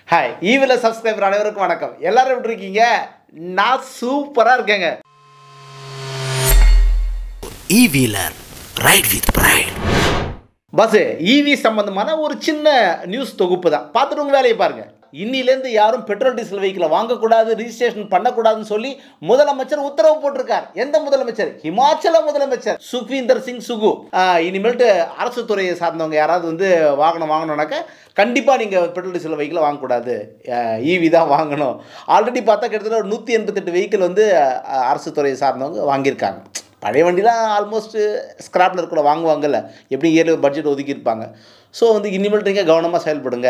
Hi evil subscriber அனைவருக்கும் வணக்கம் எல்லாரும் எப்படி இருக்கீங்க நான் சூப்பராக இருக்கேங்க E-Wheeler. Ride with pride. Bus EV சம்பந்தமான ஒரு சின்ன நியூஸ் தொகுப்பு தான் பார்த்துட்டு உங்க வேலையை பாருங்க இன்னிலேருந்து யாரும் பெட்ரோல் டீசல் வெஹிக்கிளை வாங்கக்கூடாது ரிஜிஸ்ட்ரேஷன் பண்ணக்கூடாதுன்னு சொல்லி முதலமைச்சர் உத்தரவு போட்டிருக்கார் எந்த முதலமைச்சர் ஹிமாச்சல முதலமைச்சர் சுக்வீந்தர் சிங் சுகு ஆஹ், இனிமேல்ட்டு அரசு துறையை சார்ந்தவங்க யாராவது வந்து வாகனம் வாங்கணும்னாக்க கண்டிப்பாக நீங்கள் பெட்ரோல் டீசல் வெஹிக்கிளை வாங்கக்கூடாது ஈவி தான் வாங்கணும் ஆல்ரெடி பார்த்தா கிட்டத்தட்ட ஒரு நூற்றி எண்பத்தெட்டு வெஹிக்கிள் வந்து ஆஹ், அரசு துறையை சார்ந்தவங்க வாங்கியிருக்காங்க பழைய வண்டிலாம் ஆல்மோஸ்ட் ஸ்கிராப்பில் இருக்கிற வாங்குவாங்கல்ல எப்படி இயர்லி பட்ஜெட் ஒதுக்கியிருப்பாங்க ஸோ வந்து இனிமேல் நீங்கள் கவனமாக செயல்படுங்க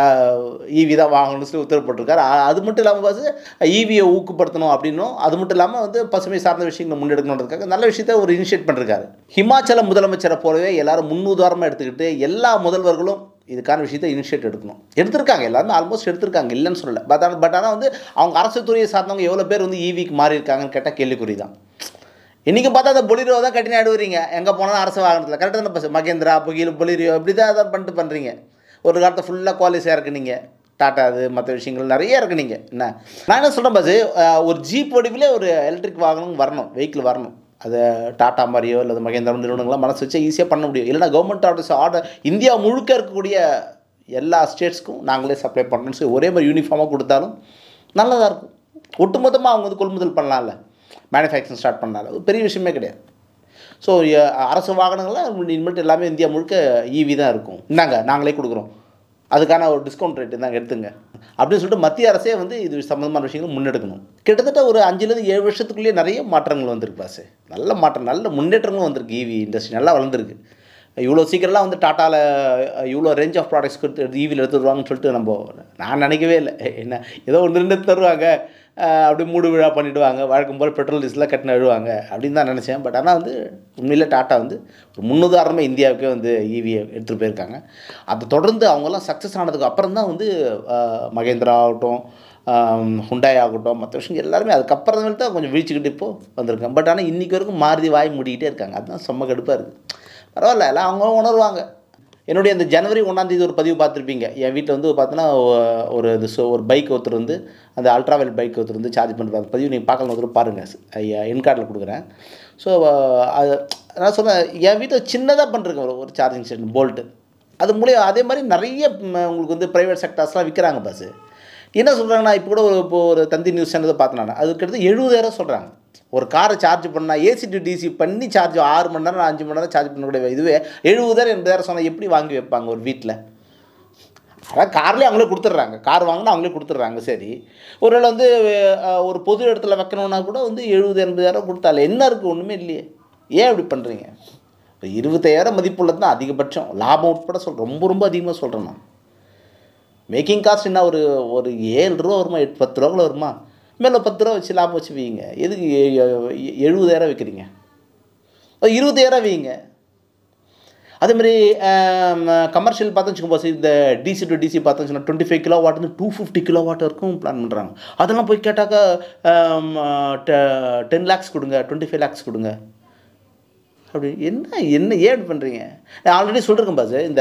ஈவி தான் வாங்கணும்னு சொல்லி உத்தரவு போட்டிருக்காரு அ- அது மட்டும் இல்லாமல் பஸ் ஈவியை ஊக்கப்படுத்தணும் அப்படின்னும் அது மட்டும் இல்லாமல் வந்து பசுமை சார்ந்த விஷயங்களை முன்னெடுக்கணுன்றதுக்காக நல்ல விஷயத்த ஒரு இனிஷியேட் பண்ணிருக்காரு ஹிமாச்சல முதலமைச்சரை போலவே எல்லாரும் முன்னுதாரணமாக எடுத்துக்கிட்டு எல்லா முதல்வர்களும் இதுக்கான விஷயத்தை இனிஷியேட் எடுக்கணும் எடுத்திருக்காங்க எல்லாருமே ஆல்மோஸ்ட் எடுத்திருக்காங்க இல்லைன்னு சொல்லலை பட் ஆனால் பட் ஆனால் வந்து அவங்க அரசு துறையை சார்ந்தவங்க எவ்வளோ பேர் வந்து ஈவிக்கு மாறி இருக்காங்கன்னு கேட்டால் கேள்விக்குறி தான் இன்றைக்கி பார்த்தா அந்த பொலிரோ தான் கட்டின அடுவுறீங்க எங்கே போனாலும் அரசு வாகனத்தில் கரெக்டாக தானே பஸ் மகேந்திரா புகில் பொலிரியோ இப்படி தான் அதை பண்ணிட்டு பண்ணுறீங்க ஒரு காலத்தை ஃபுல்லாக குவாலிஸாக இருக்குனீங்க டாட்டா அது மற்ற விஷயங்கள் நிறைய இருக்குனீங்க என்ன நான் என்ன சொல்கிறேன் பஸ் ஒரு ஜீப் வடிவிலே ஒரு எலக்ட்ரிக் வாகனம் வரணும் வெஹிக்கிள் வரணும் அதை டாட்டா மாதிரியோ இல்லை மகேந்திரா நிறுவனங்களாம் மனசு வச்சு ஈஸியாக பண்ண முடியும் இல்லைனா கவர்மெண்ட் ஆர்டர்ஸ் ஆர்டர் இந்தியா முழுக்க இருக்கக்கூடிய எல்லா ஸ்டேட்ஸ்க்கும் நாங்களே சப்ளை பண்ணணும்னு சொல்லி ஒரே மாதிரி யூனிஃபார்மாக கொடுத்தாலும் நல்லதாக இருக்கும் ஒட்டுமொத்தமாக அவங்க வந்து கொள்முதல் பண்ணலாம்ல மேனுஃபேக்சரிங் ஸ்டார்ட் பண்ணால அது பெரிய விஷயமே கிடையாது ஸோ அரசு வாகனங்கள்லாம் இனிமேட்டு எல்லாமே இந்தியா முழுக்க ஈவி தான் இருக்கும் இந்தாங்க நாங்களே கொடுக்குறோம் அதுக்கான ஒரு டிஸ்கவுண்ட் ரேட்டு தாங்க எடுத்துங்க அப்படின்னு சொல்லிட்டு மத்திய அரசே வந்து இது சம்மந்தமான விஷயங்களை முன்னெடுக்கணும் கிட்டத்தட்ட ஒரு அஞ்சுலேருந்து ஏழு வருஷத்துக்குள்ளேயே நிறைய மாற்றங்கள் வந்திருக்கு பாஸ் நல்ல மாற்றம் நல்ல முன்னேற்றங்களும் வந்திருக்கு ஈவி இண்டஸ்ட்ரி நல்லா வளர்ந்துருக்கு இவ்வளோ சீக்கிரம்லாம் வந்து டாட்டாவில் இவ்வளோ ரேஞ்ச் ஆஃப் ப்ராடக்ட்ஸ் கொடுத்து ஈவியில் எடுத்து வருவாங்கன்னு சொல்லிட்டு நம்ம நான் நினைக்கவே இல்லை என்ன ஏதோ ஒன்று ரெண்டு தருவாங்க அஹ் அப்படி மூடு விழா பண்ணிவிடுவாங்க வழக்கம் போல் பெட்ரோல் டீசலாக கட்டின எழுவாங்க அப்படின்னு தான் நினச்சேன் பட் ஆனால் வந்து உண்மையில் டாட்டா வந்து ஒரு முன்னுதாரணமாக இந்தியாவுக்கே வந்து ஈவியை எடுத்துகிட்டு போயிருக்காங்க அதை தொடர்ந்து அவங்கெல்லாம் சக்ஸஸ் ஆனதுக்கு அப்புறம் தான் வந்து அஹ், மகேந்திரா ஆகட்டும் ஹுண்டாய் ஆகட்டும் மற்ற விஷயம் எல்லாருமே அதுக்கப்புறம் தான் கொஞ்சம் வீழ்ச்சிக்கிட்டு இப்போ வந்திருக்காங்க பட் ஆனால் இன்றைக்கி வரைக்கும் மாருதி வாய் மூடிக்கிட்டே இருக்காங்க அதுதான் செம்ம கடுப்பாக இருக்குது பரவாயில்ல எல்லாம் அவங்க உணர்வாங்க என்னுடைய இந்த ஜனவரி ஒன்றாந்தேதி ஒரு பதிவு பார்த்துருப்பீங்க என் வீட்டில் வந்து பார்த்தோன்னா ஒரு இது so- ஒரு பைக் ஒருத்தர் வந்து அந்த அல்ட்ராவெல் பைக் ஒருத்தர் வந்து சார்ஜ் பண்ணுற அந்த பதிவு நீங்கள் பார்க்கலாம் ஒருத்தர் பாருங்கள் ஐயா என் கார்டில் கொடுக்குறேன் ஸோ அது நான் சொன்னேன் என் வீட்டில் சின்னதாக பண்ணுறேங்க ஒரு ஒரு சார்ஜிங் ஸ்டேஷன் போல்ட்டு அது மூலியம் அதே மாதிரி நிறைய ம், உங்களுக்கு வந்து ப்ரைவேட் செக்டர்ஸ்லாம் விற்கிறாங்க பஸ்ஸு என்ன சொல்கிறாங்கன்னா இப்போ கூட ஒரு இப்போ ஒரு தந்தி நியூஸ் சேனல் பார்த்தேன் நான் அது கிட்டத்தட்ட எழுபதாயிரம் சொல்கிறாங்க ஒரு காரை சார்ஜ் பண்ணால் ஏசி டு டிசி பண்ணி சார்ஜ் ஆறு மணி நேரம் அஞ்சு மணி நேரம் சார்ஜ் பண்ணக்கூடிய இதுவே எழுபதாயிரம் எண்பதாயிரம் சொன்னால் எப்படி வாங்கி வைப்பாங்க ஒரு வீட்டில் அதான் கார்லேயே அவங்களே கொடுத்துட்றாங்க கார் வாங்கினா அவங்களே கொடுத்துட்றாங்க சரி ஒரு வேளை வந்து அஹ், ஒரு பொது இடத்துல வைக்கணும்னா கூட வந்து எழுபது எண்பதாயிரம் கொடுத்தால என்ன இருக்குது ஒன்றுமே இல்லையே ஏன் இப்படி பண்ணுறீங்க ஒரு இருபத்தாயிரம் மதிப்புள்ளது தான் அதிகபட்சம் லாபம் உட்பட சொல் ரொம்ப ரொம்ப அதிகமாக சொல்கிறேன் நான் மேக்கிங் காஸ்ட் என்ன ஒரு ஒரு ஏழு ரூபா வருமா எட்டு பத்து ரூபாக்குள்ள வருமா மேலே பத்து ரூபா வச்சு லாபம் வச்சு வைங்க எதுக்கு எ- எ- எழுபதாயிரம் வைக்கிறீங்க ஒரு இருபதாயிரம் வைங்க அதேமாதிரி கமர்ஷியல் பார்த்தோன்னு வச்சுக்கோங்க இந்த டிசி டு டிசி பார்த்தோன்னு சொன்னால் டுவெண்ட்டி ஃபைவ் கிலோ வாட் வந்து டூ ஃபிஃப்டி கிலோ வாட் வரைக்கும் பிளான் பண்ணுறாங்க அதெல்லாம் போய் கேட்டாக்கா டென் லேக்ஸ் கொடுங்க டுவெண்ட்டி ஃபைவ் லேக்ஸ் கொடுங்க அப்படி என்ன என்ன ஏன் பண்ணுறீங்க நான் ஆல்ரெடி சொல்லியிருக்கேன் பாஸ் இந்த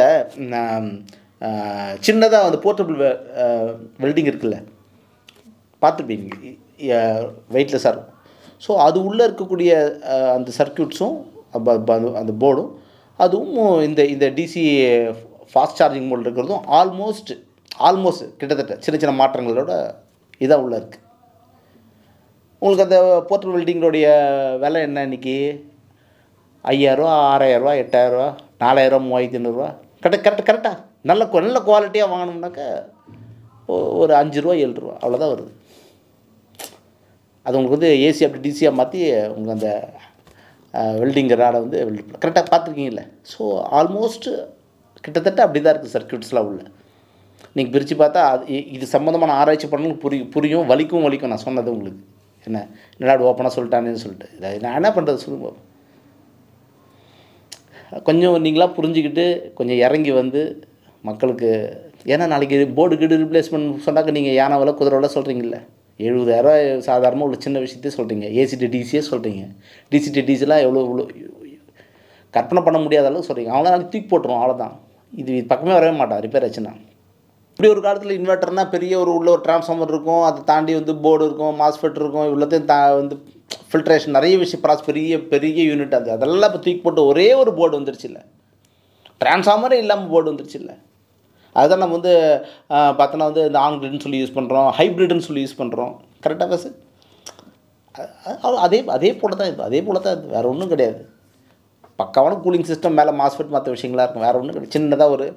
சின்னதாக அந்த போர்ட்டபிள் வெல்டிங் இருக்குல்ல பார்த்துருப்பீங்க வெயிட்லெஸ்ஸாக இருக்கும் ஸோ அது உள்ளே இருக்கக்கூடிய அஹ், அந்த சர்க்கியூட்ஸும் அந்த போர்டும் அதுவும் இந்த இந்த டிசி ஃபாஸ்ட் சார்ஜிங் மோட் இருக்கிறதும் ஆல்மோஸ்ட் ஆல்மோஸ்ட் கிட்டத்தட்ட சின்ன சின்ன மாற்றங்களோட இதாக உள்ளே இருக்குது உங்களுக்கு அந்த போர்ட்டல் வெல்டிங்கோடைய விலை என்ன இன்னைக்கு ஐயாயிரரூவா ஆறாயிரரூவா எட்டாயிரரூவா நாலாயிரரூவா மூவாயிரத்தி ஐநூறுரூவா கரெக்ட் கரெக்ட் கரெக்டாக நல்ல கு- நல்ல குவாலிட்டியாக வாங்கணும்னாக்கா ஒ- ஒரு அஞ்சு ரூபா ஏழு ரூபா அவ்வளோதான் வருது அது உங்களுக்கு வந்து ஏசி அப்படி டிசியாக மாற்றி உங்களுக்கு அந்த வெல்டிங் ராடை வந்து வெல்ட் கரெக்டாக பார்த்துருக்கீங்கல்ல ஸோ ஆல்மோஸ்ட் கிட்டத்தட்ட அப்படி தான் இருக்குது சர்க்கியூட்ஸ்லாம் உள்ள நீங்கள் பிரித்து பார்த்தா அது இ- இது சம்மந்தமான ஆராய்ச்சி பண்ணணும் புரியும் புரியும் வலிக்கும் வலிக்கும் நான் சொன்னது உங்களுக்கு என்ன என்னடா ஓப்பனாக சொல்லிட்டானேன்னு சொல்லிட்டு இதை நான் என்ன பண்ணுறது சொல்லுங்க பாப்போம். கொஞ்சம் நீங்களாக புரிஞ்சுக்கிட்டு கொஞ்சம் இறங்கி வந்து மக்களுக்கு ஏன்னா நாளைக்கு போர்டு கீடு ரிப்ளேஸ்மெண்ட் சொன்னாக்க நீங்கள் யானை விலை குதிரை விலை சொல்கிறீங்கல்ல எழுபதாயிரம் சாதாரணமாக உள்ள சின்ன விஷயத்தையே சொல்கிறீங்க ஏசிடி டிசியே சொல்கிறீங்க டிசிடி டிசிலாம் எவ்வளோ இவ்வளோ கற்பனை பண்ண முடியாத அளவுக்கு சொல்கிறீங்க அவங்கள நாளைக்கு தூக்கி போட்டுருவோம் அவ்வளோதான் இது இது பக்கமே வரவே மாட்டான் ரிப்பேர் ஆச்சுன்னா இப்படி ஒரு காலத்தில் இன்வெர்ட்டர்னா பெரிய ஒரு உள்ள ஒரு டிரான்ஸ்ஃபார்மர் இருக்கும் அதை தாண்டி வந்து போர்டு இருக்கும் மாஸ்ஃபெட் இருக்கும் இவ்வளோத்தையும் தா வந்து ஃபில்ட்ரேஷன் நிறைய விஷயம் ப்ராஸ் பெரிய பெரிய யூனிட் அது அதெல்லாம் இப்போ தூக்கி போட்டு ஒரே ஒரு போர்டு வந்துருச்சு இல்லை டிரான்ஸ்ஃபார்மரே இல்லாமல் போர்டு வந்துருச்சு இல்லை அதுதான் நம்ம வந்து ஆஹ், பார்த்தோன்னா வந்து இந்த ஆன் கிரிட்னு சொல்லி யூஸ் பண்ணுறோம் ஹைப்ரிட்னு சொல்லி யூஸ் பண்ணுறோம் கரெக்டாக பேசு அ- அ- அதே அதே போல தான் இது அதே போல தான் இது வேறு ஒன்றும் கிடையாது பக்காவான கூலிங் சிஸ்டம் மேலே மாஸ்ஃபெட் மற்ற விஷயங்களா இருக்கும் வேறு ஒன்றும் கிடையாது சின்னதாக ஒரு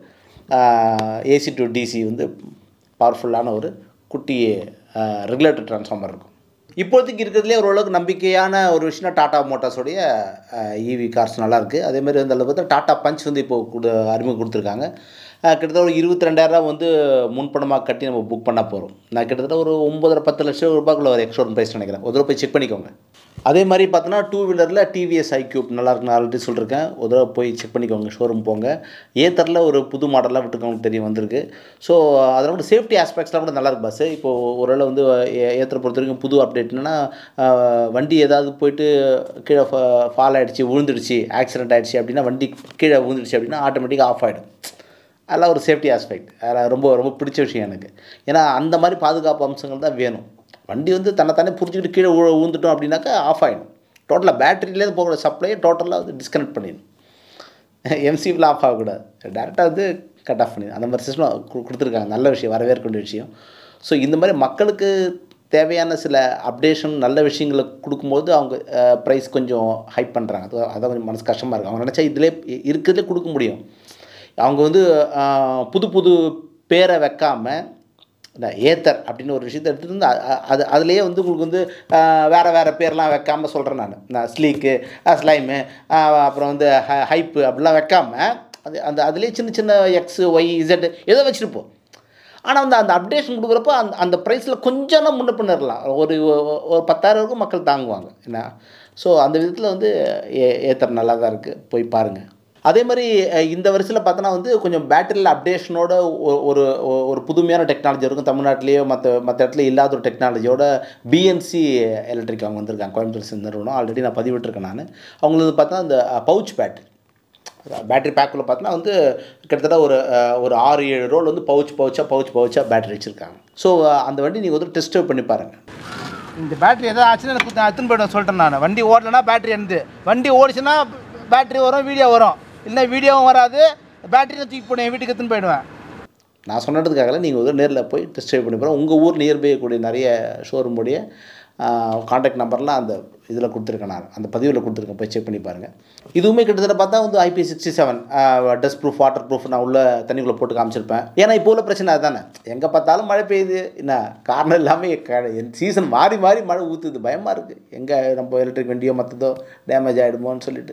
ஏசி டு டிசி வந்து பவர்ஃபுல்லான ஒரு குட்டி ரெகுலேட்டர் ட்ரான்ஸ்ஃபார்மர் இருக்கும் இப்போதைக்கு இருக்கிறதுலே ஓரளவுக்கு நம்பிக்கையான ஒரு விஷயம் டாடா மோட்டார்ஸோடைய ஈவி கார்ஸ் நல்லாயிருக்கு அதே மாதிரி வந்து அதில் பார்த்தா டாடா பஞ்ச் வந்து இப்போ கொடு அறிமுகம் கொடுத்துருக்காங்க அஹ், கிட்டத்தட்ட ஒரு இருபத்தி ரெண்டாயிரம் வந்து முன்பணமாக கட்டி நம்ம புக் பண்ண போகிறோம் நான் கிட்டத்தட்ட ஒரு ஒம்பதரை பத்து லட்சம் ரூபாய்க்குள்ள ஒரு எக்ஸ்ட்ரா ப்ரைஸ் நினைக்கிறேன் ஒரு தடவை போய் செக் பண்ணிக்கோங்க அதே மாதிரி பார்த்தோன்னா டூ வீலரில் டிவிஎஸ் ஐக்யூப் நல்லா இருக்கு நான் ஆல்ரெடி சொல்லியிருக்கேன் ஒரு தடவை போய் செக் பண்ணிக்கோங்க ஷோரூம் போங்க ஏத்தரில் ஒரு புது மாடலாக விட்டுருக்கவங்களுக்கு தெரியும் வந்திருக்கு ஸோ அதில் கூட சேஃப்டி ஆஸ்பெக்ட்ஸ்லாம் கூட நல்லா இருக்கு பஸ்ஸு இப்போது ஒருவேளை வந்து ஏ- ஏத்தரை பொறுத்த வரைக்கும் புது அப்டேட் என்னன்னா ஆஹ், வண்டி ஏதாவது போயிட்டு கீழே ஃபால் ஆகிடுச்சு விழுந்துடுச்சு ஆக்சிடென்ட் ஆகிடுச்சு அப்படின்னா வண்டி கீழே விழுந்துடுச்சு அப்படின்னா ஆட்டோமேட்டிக்காக ஆஃப் ஆகிடும் அதெல்லாம் ஒரு சேஃப்டி ஆஸ்பெக்ட் அதெல்லாம் ரொம்ப ரொம்ப பிடிச்ச விஷயம் எனக்கு ஏன்னா அந்த மாதிரி பாதுகாப்பு அம்சங்கள் தான் வேணும் வண்டி வந்து தன்னைத்தானே புரிஞ்சுக்கிட்டு கீழே விழ விழுந்துட்டோம் அப்படின்னாக்கா ஆஃப் ஆகிடும் டோட்டலாக பேட்டரியிலேருந்து போகிற சப்ளையை டோட்டலாக வந்து டிஸ்கனெக்ட் பண்ணிடணும் எம்சிபியில் ஆஃப் ஆகக்கூடாது டேரெக்டாக வந்து கட் ஆஃப் பண்ணிடும் அந்த மாதிரி சிஸ்டம் கொடுத்துருக்காங்க நல்ல விஷயம் வரவேற்க வேண்டிய விஷயம் ஸோ இந்த மாதிரி மக்களுக்கு தேவையான சில அப்டேஷன் நல்ல விஷயங்களை கொடுக்கும்போது அவங்க ப்ரைஸ் கொஞ்சம் ஹைப் பண்ணுறாங்க அது அதான் கொஞ்சம் மனசு கஷ்டமாக இருக்குது அவங்க நினச்சா இதிலே இருக்கிறதுலே கொடுக்க முடியும் அவங்க வந்து அஹ், புது புது பேரை வைக்காமல் இந்த ஏத்தர் அப்படின்னு ஒரு விஷயத்தை எடுத்துகிட்டு வந்து அ- அ- அது அதுலேயே வந்து உங்களுக்கு வந்து அஹ், வேற வேறு பேர்லாம் வைக்காமல் சொல்கிறேன் நான் நான் ஸ்லீக்கு ஸ்லைமு அப்புறம் வந்து ஹ ஹைப்பு அப்படிலாம் வைக்காம அது அந்த அதுலேயே சின்ன சின்ன எக்ஸு ஒய் இசட் ஏதோ வச்சுட்டு போ ஆனால் வந்து அந்த அப்டேஷன் கொடுக்குறப்போ அந்த அந்த ப்ரைஸில் கொஞ்சம் முன்ன பின்னரலாம் ஒரு ஒ- ஒரு பத்தாயிரம் வரைக்கும் மக்கள் தாங்குவாங்க என்ன ஸோ அந்த விதத்தில் வந்து ஏ ஏத்தர் நல்லா தான் இருக்குது போய் பாருங்கள் அதே மாதிரி அஹ், இந்த வருஷத்தில் பார்த்தோன்னா வந்து கொஞ்சம் பேட்டரியில் அப்டேஷனோட ஒ- ஒரு ஒ- ஒரு புதுமையான டெக்னாலஜி இருக்கும் தமிழ்நாட்டிலேயோ மற்ற மற்ற இடத்துல இல்லாத ஒரு டெக்னாலஜியோட பிஎன்சி எலக்ட்ரிக் அவங்க வந்திருக்காங்க கோயம்புத்தூர் சேர்ந்த நிறுவனம் ஆல்ரெடி நான் பதிவிட்டிருக்கேன் நான் அவங்களுக்கு பார்த்தா அந்த பவுச் பேட்டரி பேட்டரி பேக்குள்ள பார்த்தோன்னா வந்து கிட்டத்தட்ட ஒரு அஹ், ஒரு ஆறு ஏழு ரோல் வந்து பவுச் பவுச்சாக பவுச் பவுச்சாக பேட்டரி வச்சுருக்காங்க ஸோ அந்த வண்டி நீங்கள் வந்து டெஸ்ட் பண்ணி பாருங்கள் இந்த பேட்டரி எதாவது ஆச்சுன்னா எனக்கு நான் எடுத்துன்னு போய்ட்டு சொல்லிட்டேன் நான் வண்டி ஓடலைன்னா பேட்டரி இருந்து வண்டி ஓடிச்சுன்னா பேட்டரி வரும் வீடியோ வரும் இல்லை வீடியோவும் வராது பேட்டரியை தூக்கி போட்டு என் வீட்டுக்கு எடுத்துன்னு போயிடுவேன் நான் சொன்னதுக்காக நீங்கள் வந்து நேரில் போய் டெஸ்ட் ட்ரைவ் பண்ணி போகிறோம் உங்கள் ஊர் நியர்பை கூடிய நிறைய ஷோரூமுடைய காண்டாக்ட் நம்பர்லாம் அந்த இதில் கொடுத்துருக்கேன் நான் அந்த பதிவில் கொடுத்துருக்கேன் போய் செக் பண்ணி பாருங்கள் இதுவுமே கிட்டத்தட்ட பார்த்தா வந்து IP sixty seven dust proof water proof நான் உள்ள தண்ணிக்குள்ளே போட்டு காமிச்சிருப்பேன் ஏன்னா இப்போ உள்ள பிரச்சனை அதுதானே எங்கே பார்த்தாலும் மழை பெய்யுது என்ன காரணம் இல்லாமல் சீசன் மாறி மாறி மழை ஊற்றுது பயமாக இருக்குது எங்கே நம்ம எலக்ட்ரிக் வண்டியோ மற்றதோ டேமேஜ் ஆகிடுமோன்னு சொல்லிட்டு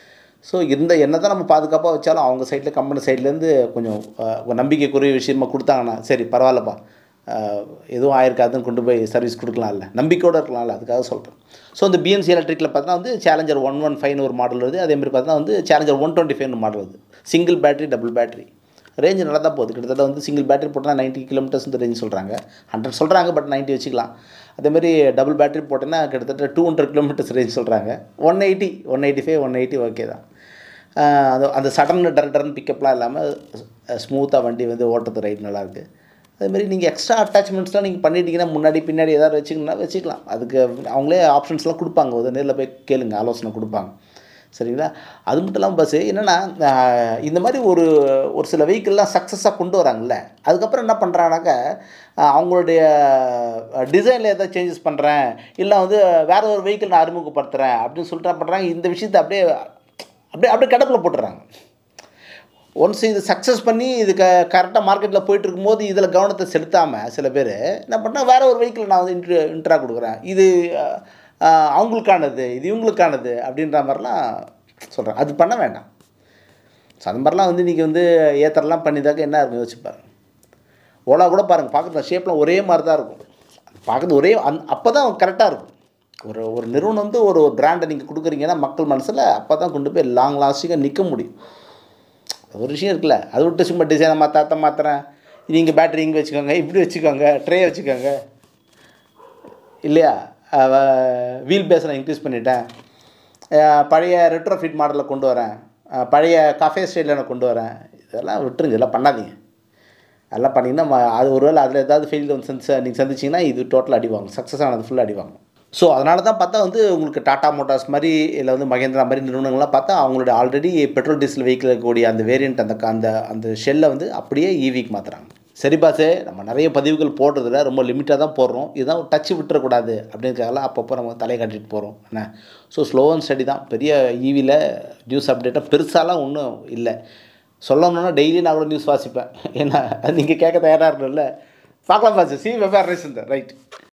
ஸோ இந்த என்ன தான் நம்ம பாதுகாப்பாக வச்சாலும் அவங்க சைடில் கம்பெனி சைட்லேருந்து கொஞ்சம் அஹ், ஒரு நம்பிக்கைக்குரிய விஷயமா கொடுத்தாங்கன்னா சரி பரவாயில்லப்பா அஹ், எதுவும் ஆயிருக்காதுன்னு கொண்டு போய் சர்வீஸ் கொடுக்கலாம்ல நம்பிக்கையோடு இருக்கலாம்ல அதுக்காக சொல்கிறேன் ஸோ இந்த பிஎன்சி எலக்ட்ரிக்கில் பார்த்தா வந்து சேலஞ்சர் ஒன் ஒன் ஃபைவ்னு ஒரு மாடல் வருது அதே மாதிரி பார்த்தா வந்து சேலஞ்சர் ஒன் டுவெண்ட்டி ஃபைவ்னு மாடல் வருது single battery double battery range நல்லா தான் போகுது கிட்டத்தட்ட வந்து சிங்கிள் பேட்டரி போட்டால் 90 கிலோமீட்டர்ஸ் இந்த ரேஞ்ச் சொல்கிறாங்க ஹண்ட்ரட் சொல்கிறாங்க பட் 90 வச்சுக்கலாம் அதேமாதிரி டபுள் பேட்டரி போட்டோன்னா கிட்டத்தட்ட டூ ஹண்ட்ரட் கிலோமீட்டர்ஸ் ரேஞ்ச் சொல்கிறாங்க one eighty one eighty five one eighty okay தான் ஆஹ் அது அந்த சடன் டர் டர்னு பிக்கப்லாம் இல்லாமல் ஸ்மூத்தாக வண்டி வந்து ஓட்டுறது ரைட் நல்லாயிருக்கு அதேமாதிரி நீங்கள் எக்ஸ்ட்ரா அட்டாச்மெண்ட்ஸ்லாம் நீங்கள் பண்ணிட்டீங்கன்னா முன்னாடி பின்னாடி ஏதாவது வச்சுக்கணும்னா வச்சுக்கலாம் அதுக்கு அவங்களே ஆப்ஷன்ஸ்லாம் கொடுப்பாங்க ஒரு நேரில் போய் கேளுங்க ஆலோசனை கொடுப்பாங்க சரிங்களா அது மட்டும் இல்லாமல் பஸ்ஸு என்னென்னா இந்த மாதிரி ஒரு ஒரு சில வெஹிக்கிள்லாம் சக்ஸஸாக கொண்டு வராங்கல்ல அதுக்கப்புறம் என்ன பண்ணுறாங்கனாக்கா அவங்களுடைய டிசைனில் ஏதாவது சேஞ்சஸ் பண்ணுறேன் இல்லை வந்து வேற ஒரு வெஹிக்கிள் நான் அறிமுகப்படுத்துகிறேன் அப்படின்னு சொல்லிட்டு என்ன பண்ணுறாங்க இந்த விஷயத்தை அப்படியே அப்படியே அப்படியே கிடப்பில் போட்டுறாங்க ஒன்ஸ் இது சக்ஸஸ் பண்ணி இது க கரெக்டாக மார்க்கெட்டில் போயிட்டு இருக்கும்போது இதில் கவனத்தை செலுத்தாமல் சில பேர் என்ன பண்ணால் வேற ஒரு வெஹிக்கிள் நான் வந்து இன்ட்ரு இன்ட்ரா கொடுக்குறேன் இது அஹ், அஹ், அவங்களுக்கானது இது இவங்களுக்கானது அப்படின்ற மாதிரிலாம் சொல்கிறேன் அது பண்ண வேண்டாம் ஸோ அந்த மாதிரிலாம் வந்து நீங்கள் வந்து ஏத்தரெல்லாம் பண்ணிதாக்க என்ன இருக்கும் யோசிச்சு பாருங்க ஓலா கூட பாருங்கள் பார்க்குறது ஷேப்லாம் ஒரே மாதிரி தான் இருக்கும் பார்க்குறது ஒரே அந் அப்போ தான் கரெக்டாக இருக்கும் ஒரு ஒரு நிறுவனம் வந்து ஒரு பிராண்டை நீங்கள் கொடுக்குறீங்கன்னா மக்கள் மனசில் அப்போ தான் கொண்டு போய் லாங் லாஸ்டிங்காக நிற்க முடியும் ஒரு விஷயம் இருக்குல்ல அதை விட்டு சும்மா டிசைனை மாற்ற அத்தை மாற்றுறேன் நீங்கள் பேட்டரி இங்கே வச்சுக்கோங்க இப்படி வச்சுக்கோங்க ட்ரே வச்சுக்கோங்க இல்லையா வீல் பேஸை நான் இன்க்ரீஸ் பண்ணிட்டேன் அஹ் பழைய ரெட்ரோ ஃபிட் மாடலில் கொண்டு வரேன் அஹ் பழைய கஃபே ஸ்டைலில் நான் கொண்டு வரேன் இதெல்லாம் விட்டுருங்க இதெல்லாம் பண்ணாதீங்க அதெல்லாம் பண்ணிங்கன்னா ம- அது ஒருவேளை அதில் ஏதாவது ஃபெயிலியர் வந்து சந்தி நீங்கள் சந்திச்சிங்கன்னா இது டோட்டல் அடிவாங்க சக்ஸஸ் ஆனது ஃபுல்லாக அடிவாங்க ஸோ அதனால தான் பார்த்தா வந்து உங்களுக்கு டாடா மோட்டார்ஸ் மாதிரி இல்லை வந்து மகேந்திரா மாதிரி நிறுவனங்கள்லாம் பார்த்தா அவங்களோட ஆல்ரெடி பெட்ரோல் டீசல் வெஹிக்கிள் இருக்கக்கூடிய அந்த வேரியண்ட் அந்த க- அந்த அந்த ஷெல்லை வந்து அப்படியே ஈவிக்கு மாற்றுறாங்க சரி பாஸே நம்ம நிறைய பதிவுகள் போடுறதுல ரொம்ப லிமிட்டாக தான் போடுறோம் இதுதான் டச்சு விட்டுறக்கூடாது அப்படின்றதுக்காக அப்பப்போ நம்ம தலையை காட்டிட்டு போகிறோம் என்ன ஸோ ஸ்லோ அண்ட் ஸ்டடி தான் பெரிய ஈவியில் நியூஸ் அப்டேட்டாக பெருசாலாம் ஒன்றும் இல்லை சொல்லணும்னா டெய்லி நான் கூட நியூஸ் வாசிப்பேன் ஏன்னா அது நீங்கள் கேட்க தயாராக இருக்கணும்ல பார்க்கலாம் பாஸ் சி வெவ்வேறு ரைஸ் ரைட்